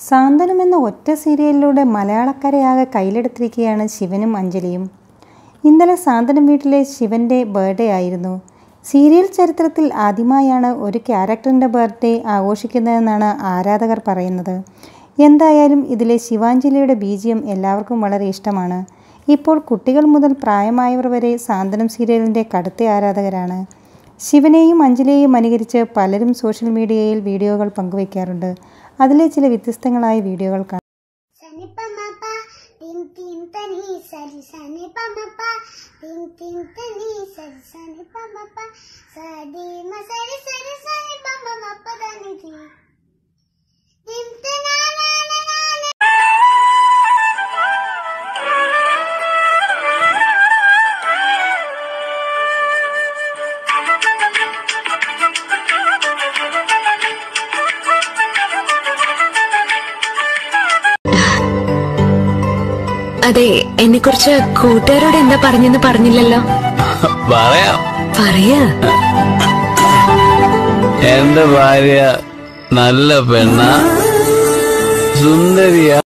സാന്ത്വനം എന്ന ഒറ്റ സീരിയലിലൂടെ മലയാളക്കരയാകെ കയ്യിലെടുത്തിരിക്കുകയാണ് ശിവനും അഞ്ജലിയും ഇന്നലെ സാന്ത്വനം വീട്ടിലെ ശിവൻ്റെ ബർത്ത്ഡേ ആയിരുന്നു സീരിയൽ ചരിത്രത്തിൽ ആദ്യമായാണ് ഒരു ക്യാരക്ടറിൻ്റെ ബർത്ത്ഡേ ആഘോഷിക്കുന്നതെന്നാണ് ആരാധകർ പറയുന്നത് എന്തായാലും ഇതിലെ ശിവാഞ്ജലിയുടെ ബീജിയം എല്ലാവർക്കും വളരെ ഇഷ്ടമാണ് ഇപ്പോൾ കുട്ടികൾ മുതൽ പ്രായമായവർ വരെ സാന്ത്വനം സീരിയലിൻ്റെ കടുത്ത ആരാധകരാണ് ശിവനെയും അഞ്ജലിയെയും അനുകരിച്ച് പലരും സോഷ്യൽ മീഡിയയിൽ വീഡിയോകൾ പങ്കുവയ്ക്കാറുണ്ട് അതിലെ ചില വ്യത്യസ്തങ്ങളായ വീഡിയോകൾ കാണാം Sani pa ma pa, tin tin tani sari sani pa ma pa, tin tin tani sari sani pa ma pa, sadi ma sari sari sani pa ma ma pa dani ti. Tin tin na na na na na. അതെ എന്നെ കുറിച്ച് കൂട്ടുകാരോട് എന്താ പറഞ്ഞെന്ന് പറഞ്ഞില്ലല്ലോ പറയാം പറയാ എന്റെ ഭാര്യ നല്ല പെണ്ണ സുന്ദരിയ